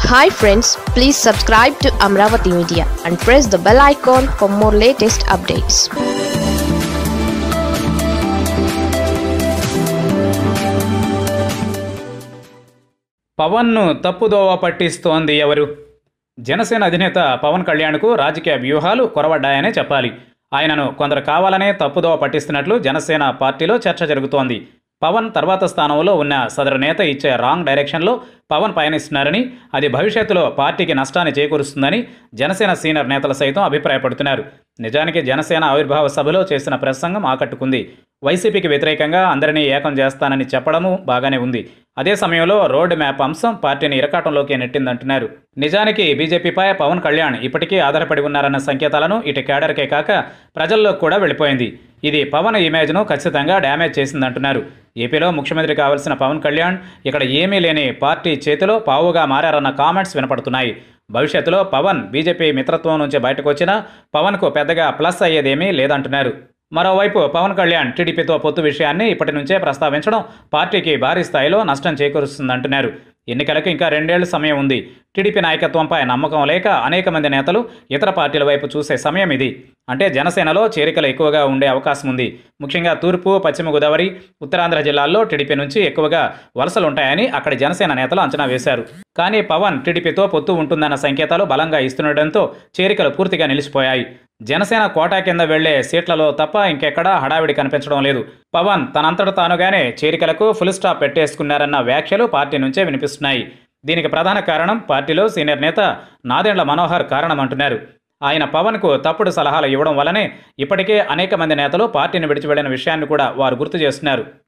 hi friends please subscribe to Amaravati media and press the bell icon for more latest updates పవన్ను తప్పుదోవ పట్టిస్తోంది ఎవరు జనసేన అధినేత పవన్ కళ్యాణ్కు రాజకీయ వ్యూహాలు కొరవడ్డాయనే చెప్పాలి ఆయనను కొందరు కావాలనే తప్పుదోవ పట్టిస్తున్నట్లు జనసేన పార్టీలో చర్చ జరుగుతోంది పవన్ తర్వాత స్థానంలో ఉన్న సదరు నేత ఇచ్చే రాంగ్ డైరెక్షన్లో పవన్ పయనిస్తున్నారని అది భవిష్యత్తులో పార్టీకి నష్టాన్ని చేకూరుస్తుందని జనసేన సీనియర్ నేతలు సైతం అభిప్రాయపడుతున్నారు నిజానికి జనసేన ఆవిర్భావ సభలో చేసిన ప్రసంగం ఆకట్టుకుంది వైసీపీకి వ్యతిరేకంగా అందరినీ ఏకం చేస్తానని చెప్పడము బాగానే ఉంది అదే సమయంలో రోడ్ మ్యాప్ అంశం పార్టీని ఇరకాటంలోకి నెట్టిందంటున్నారు నిజానికి బీజేపీపై పవన్ కళ్యాణ్ ఇప్పటికీ ఆధారపడి ఉన్నారన్న సంకేతాలను ఇటు కేడర్కే కాక ప్రజల్లో కూడా వెళ్ళిపోయింది ఇది పవన్ ఇమేజ్ను ఖచ్చితంగా డ్యామేజ్ చేసిందంటున్నారు ఏపీలో ముఖ్యమంత్రి కావాల్సిన పవన్ కళ్యాణ్ ఇక్కడ ఏమీ లేని పార్టీ చేతిలో పావుగా మారారన్న కామెంట్స్ వినపడుతున్నాయి భవిష్యత్తులో పవన్ బీజేపీ మిత్రత్వం నుంచి బయటకు వచ్చినా పవన్కు పెద్దగా ప్లస్ అయ్యేదేమీ లేదంటున్నారు మరోవైపు పవన్ కళ్యాణ్ టీడీపీతో పొత్తు విషయాన్ని ఇప్పటి నుంచే ప్రస్తావించడం పార్టీకి భారీ స్థాయిలో నష్టం చేకూరుస్తుందంటున్నారు ఎన్నికలకు ఇంకా రెండేళ్ల సమయం ఉంది టీడీపీ నాయకత్వంపై నమ్మకం లేక అనేక మంది నేతలు ఇతర పార్టీల వైపు చూసే సమయం ఇది అంటే జనసేనలో చేరికలు ఎక్కువగా ఉండే అవకాశం ఉంది ముఖ్యంగా తూర్పు పశ్చిమ గోదావరి ఉత్తరాంధ్ర జిల్లాల్లో టీడీపీ నుంచి ఎక్కువగా వలసలు ఉంటాయని అక్కడి జనసేన నేతలు అంచనా వేశారు కానీ పవన్ టీడీపీతో పొత్తు ఉంటుందన్న సంకేతాలు బలంగా ఇస్తుండటంతో చేరికలు పూర్తిగా నిలిచిపోయాయి జనసేన కోటా కింద వెళ్లే సీట్లలో తప్ప ఇంకెక్కడా హడావిడి కనిపించడం లేదు పవన్ తనంతట తానుగానే చేరికలకు ఫుల్ స్టాప్ పెట్టేసుకున్నారన్న వ్యాఖ్యలు పార్టీ నుంచే వినిపిస్తున్నాయి దీనికి ప్రధాన కారణం పార్టీలో సీనియర్ నేత నాదెండ్ల మనోహర్ కారణమంటున్నారు ఆయన పవన్కు తప్పుడు సలహాలు ఇవ్వడం వల్లనే ఇప్పటికే అనేక మంది నేతలు పార్టీని విడిచి వెళ్లిన విషయాన్ని కూడా వారు గుర్తు చేస్తున్నారు